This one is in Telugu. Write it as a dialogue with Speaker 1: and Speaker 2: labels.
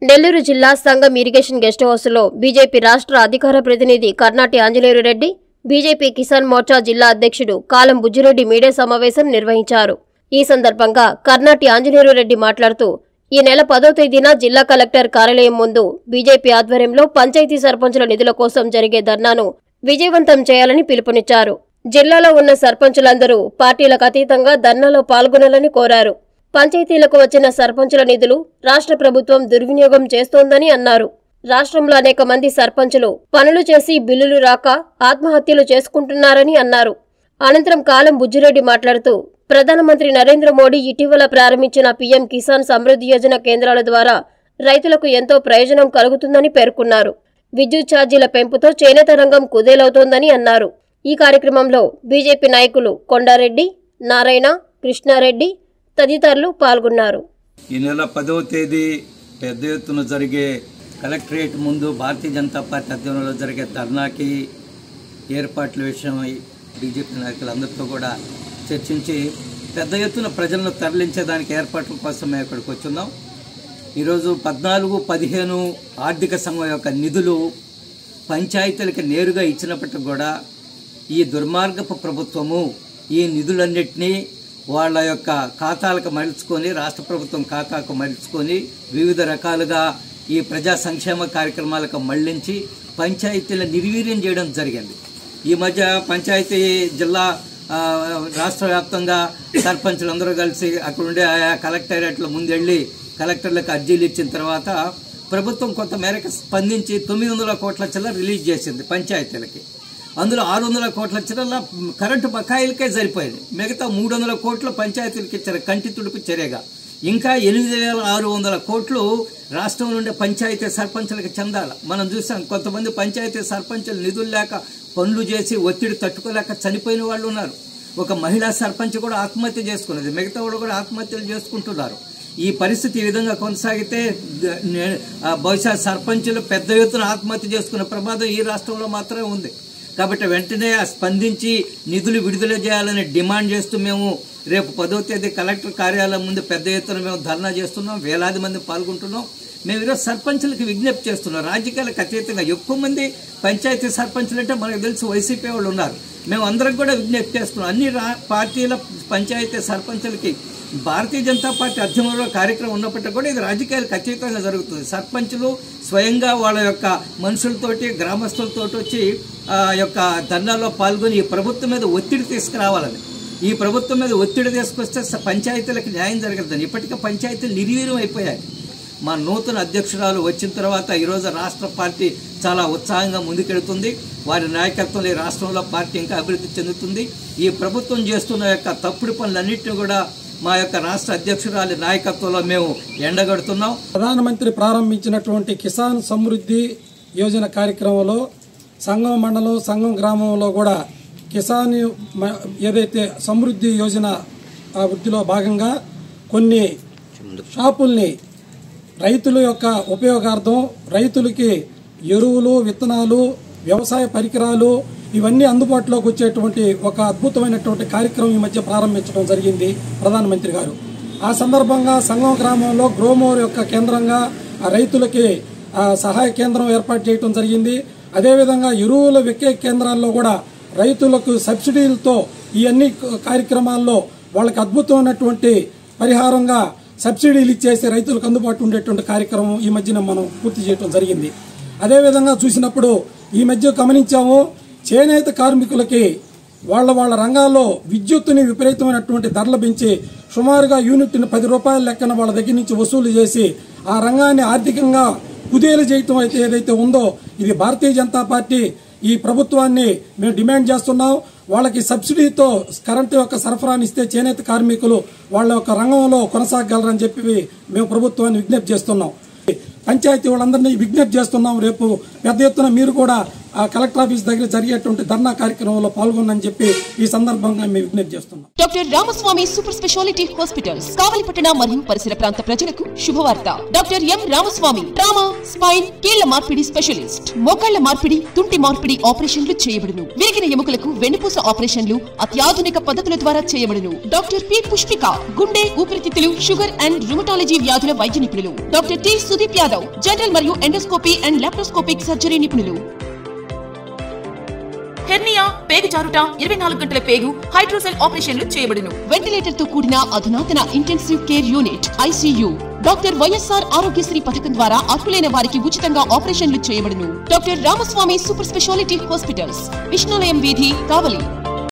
Speaker 1: నెల్లూరు జిల్లా సంఘం ఇరిగేషన్ గెస్ట్ హౌస్లో బీజేపీ రాష్ట్ర అధికార ప్రతినిధి కర్నాటి ఆంజనేయులు రెడ్డి బీజేపీ కిసాన్ మోర్చా జిల్లా అధ్యక్షుడు కాలం బుజ్జిరెడ్డి మీడియా సమావేశం నిర్వహించారు ఈ సందర్భంగా కర్నాటి ఆంజనేయులు రెడ్డి మాట్లాడుతూ ఈ నెల పదో తేదీన జిల్లా కలెక్టర్ కార్యాలయం ముందు బీజేపీ ఆధ్వర్యంలో పంచాయతీ సర్పంచుల నిధుల కోసం జరిగే ధర్నాను విజయవంతం చేయాలని పిలుపునిచ్చారు జిల్లాలో ఉన్న సర్పంచులందరూ పార్టీలకు అతీతంగా ధర్నాలో పాల్గొనాలని కోరారు పంచాయతీలకు వచ్చిన సర్పంచుల నిధులు రాష్ట్ర ప్రభుత్వం దుర్వినియోగం చేస్తోందని అన్నారు రాష్ట్రంలో అనేక మంది సర్పంచులు పనులు చేసి బిల్లులు రాక ఆత్మహత్యలు చేసుకుంటున్నారని అన్నారు అనంతరం కాలం బుజ్జిరెడ్డి మాట్లాడుతూ ప్రధానమంత్రి నరేంద్ర మోడీ ఇటీవల ప్రారంభించిన పీఎం కిసాన్ సమృద్ధి యోజన కేంద్రాల ద్వారా రైతులకు ఎంతో ప్రయోజనం కలుగుతుందని పేర్కొన్నారు విద్యుత్ ఛార్జీల పెంపుతో చేనేత రంగం కుదేలవుతోందని అన్నారు ఈ కార్యక్రమంలో బీజేపీ నాయకులు కొండారెడ్డి నారాయణ కృష్ణారెడ్డి తదితరులు పాల్గొన్నారు
Speaker 2: ఈ నెల పదవ తేదీ పెద్ద ఎత్తున జరిగే కలెక్టరేట్ ముందు భారతీయ జనతా పార్టీ ఆధ్వర్యంలో జరిగే ధర్నాకి ఏర్పాట్ల విషయమై బీజేపీ నాయకులందరితో కూడా చర్చించి పెద్ద ఎత్తున ప్రజలను తరలించేదానికి ఏర్పాట్ల కోసం మేము ఇక్కడికి వచ్చున్నాం ఈరోజు పద్నాలుగు పదిహేను ఆర్థిక సంఘం యొక్క నిధులు పంచాయతీలకు నేరుగా ఇచ్చినప్పటికి కూడా ఈ దుర్మార్గపు ప్రభుత్వము ఈ నిధులన్నింటినీ వాళ్ళ యొక్క ఖాతాలకు మలుచుకొని రాష్ట్ర ప్రభుత్వం ఖాతాకు మలుచుకొని వివిధ రకాలుగా ఈ ప్రజా సంక్షేమ కార్యక్రమాలకు మళ్లించి పంచాయతీల నిర్వీర్యం చేయడం జరిగింది ఈ మధ్య పంచాయతీ జిల్లా ఆ, రాష్ట్ర వ్యాప్తంగా సర్పంచులందరూ కలిసి అక్కడ ఉండే ఆయా కలెక్టరేట్ల ముందెళ్ళి కలెక్టర్లకు అర్జీలు ఇచ్చిన తర్వాత ప్రభుత్వం కొంత మేరకు స్పందించి తొమ్మిది వందల కోట్ల చిల్లర రిలీజ్ చేసింది పంచాయతీలకి అందులో ఆరు వందల కోట్ల చిల్లర కరెంటు బకాయిలకే సరిపోయింది మిగతా మూడు వందల కోట్లు పంచాయతీలకు ఇచ్చారు కంటి తుడుపు చర్యగా ఇంకా ఎనిమిది వేల ఆరు వందల కోట్లు రాష్ట్రం నుండి పంచాయతీ సర్పంచులకు చెందాల మనం చూసాం కొంతమంది పంచాయతీ సర్పంచులు నిధులు లేక పనులు చేసి ఒత్తిడి తట్టుకోలేక చనిపోయిన వాళ్ళు ఉన్నారు ఒక మహిళా సర్పంచ్ కూడా ఆత్మహత్య చేసుకున్నది మిగతా వాళ్ళు కూడా ఆత్మహత్యలు చేసుకుంటున్నారు ఈ పరిస్థితి ఈ విధంగా కొనసాగితే ద- నే- ఆ, బహుశా సర్పంచులు పెద్ద ఎత్తున ఆత్మహత్య చేసుకునే ప్రమాదం ఈ రాష్ట్రంలో మాత్రమే ఉంది కాబట్టి వెంటనే ఆ స్పందించి నిధులు విడుదల చేయాలని డిమాండ్ చేస్తూ మేము రేపు పదో తేదీ కలెక్టర్ కార్యాలయం ముందు పెద్ద ఎత్తున మేము ధర్నా చేస్తున్నాం వేలాది మంది పాల్గొంటున్నాం మేము ఈరోజు సర్పంచులకు విజ్ఞప్తి చేస్తున్నాం రాజకీయాలకు అతీతంగా ఎక్కువ మంది పంచాయతీ సర్పంచులు అంటే మనకు తెలుసు వైసీపీ వాళ్ళు ఉన్నారు మేము అందరం కూడా విజ్ఞప్తి చేస్తున్నాం అన్ని రా- పార్టీల పంచాయతీ సర్పంచులకి భారతీయ జనతా పార్టీ అధ్యయనంలో కార్యక్రమం ఉన్నప్పటికీ కూడా ఇది రాజకీయాలకు అతీతంగా జరుగుతుంది సర్పంచులు స్వయంగా వాళ్ళ యొక్క మనుషులతోటి గ్రామస్తులతోటి వచ్చి ఆ యొక్క ధర్నాలో పాల్గొని ఈ ప్రభుత్వం మీద ఒత్తిడి తీసుకురావాలని ఈ ప్రభుత్వం మీద ఒత్తిడి తీసుకొస్తే స- పంచాయతీలకు న్యాయం జరగదని ఇప్పటికే పంచాయతీలు నిర్వీర్యం అయిపోయాయి మా నూతన అధ్యక్షురాలు వచ్చిన తర్వాత ఈరోజు రాష్ట్ర పార్టీ చాలా ఉత్సాహంగా ముందుకెడుతుంది వారి నాయకత్వంలో ఈ రాష్ట్రంలో పార్టీ ఇంకా అభివృద్ధి చెందుతుంది ఈ ప్రభుత్వం చేస్తున్న యొక్క తప్పుడు పనులన్నింటినీ కూడా మా యొక్క రాష్ట్ర అధ్యక్షురాలి నాయకత్వంలో మేము ఎండగడుతున్నాం
Speaker 3: ప్రధానమంత్రి ప్రారంభించినటువంటి కిసాన్ సమృద్ధి యోజన కార్యక్రమంలో సంగం మండలం సంగం గ్రామంలో కూడా కిసాన్ మ- ఏదైతే సమృద్ధి యోజన ఆ వృద్ధిలో భాగంగా కొన్ని షాపుల్ని రైతుల యొక్క ఉపయోగార్థం రైతులకి ఎరువులు విత్తనాలు వ్యవసాయ పరికరాలు ఇవన్నీ అందుబాటులోకి వచ్చేటువంటి ఒక అద్భుతమైనటువంటి కార్యక్రమం ఈ మధ్య ప్రారంభించడం జరిగింది ప్రధానమంత్రి గారు ఆ సందర్భంగా సంగం గ్రామంలో గ్రోమోర్ యొక్క కేంద్రంగా ఆ రైతులకి ఆ సహాయ కేంద్రం ఏర్పాటు చేయడం జరిగింది అదేవిధంగా ఎరువుల విక్రయ కేంద్రాల్లో కూడా రైతులకు సబ్సిడీలతో ఈ అన్ని కార్యక్రమాల్లో వాళ్ళకి అద్భుతమైనటువంటి పరిహారంగా సబ్సిడీలు ఇచ్చేసి రైతులకు అందుబాటు ఉండేటువంటి కార్యక్రమం ఈ మధ్యన మనం పూర్తి చేయడం జరిగింది అదేవిధంగా చూసినప్పుడు ఈ మధ్య గమనించాము చేనేత కార్మికులకి వాళ్ళ వాళ్ళ రంగాల్లో విద్యుత్తుని విపరీతమైనటువంటి ధరలు పెంచి సుమారుగా యూనిట్ని పది రూపాయల లెక్కన వాళ్ళ దగ్గర నుంచి వసూలు చేసి ఆ రంగాన్ని ఆర్థికంగా కుదేలు చేయటం అయితే ఏదైతే ఉందో ఇది భారతీయ జనతా పార్టీ ఈ ప్రభుత్వాన్ని మేము డిమాండ్ చేస్తున్నాం వాళ్ళకి సబ్సిడీతో కరెంటు యొక్క సరఫరాని ఇస్తే చేనేత కార్మికులు వాళ్ళ యొక్క రంగంలో కొనసాగలరని చెప్పి మేము ప్రభుత్వాన్ని విజ్ఞప్తి చేస్తున్నాం పంచాయతీ వాళ్ళందరినీ విజ్ఞప్తి చేస్తున్నాం రేపు పెద్ద ఎత్తున మీరు కూడా ఆ కలెక్టర్ ఆఫీస్ దగ్గర జరిగేటువంటి ధర్నా కార్యక్రమంలో పాల్గొనని చెప్పి ఈ సందర్భంగా మేము విజ్ఞప్తి చేస్తున్నాం
Speaker 4: doctor Ramaswamy super speciality hospitals కావలిపట్టణ మరియు పరిసర ప్రాంత ప్రజలకు శుభవార్త doctor M Ramaswamy trauma spine కీళ్ల మార్పిడి స్పెషలిస్ట్ మోకాళ్ల మార్పిడి తుంటి మార్పిడి ఆపరేషన్లు చేయబడును విరిగిన ఎముకలకు వెన్నుపూస ఆపరేషన్లు అత్యాధునిక పద్ధతుల ద్వారా చేయబడును డాక్టర్ పి పుష్పిక గుండె ఊపిరితిత్తులు షుగర్ అండ్ రుమటాలజీ వ్యాధుల వైద్య నిపుణులు doctor T Sudeep Yadav general మరియు ఎండోస్కోపీ అండ్ లాప్రోస్కోపిక్ సర్జరీ నిపుణులు హెర్నియా పేగు జారుట ఇరవై నాలుగు గంటల పేగు హైడ్రోసెల్ ఆపరేషన్లు చేయబడును వెంటిలేటర్ తో కూడిన అధునాతన intensive care unit ICU doctor YSR Aarogyasri పథకం ద్వారా అర్హులైన వారికి ఉచితంగా ఆపరేషన్లు చేయబడును doctor Ramaswamy super speciality hospitals Vishnulayam వీధి కావలి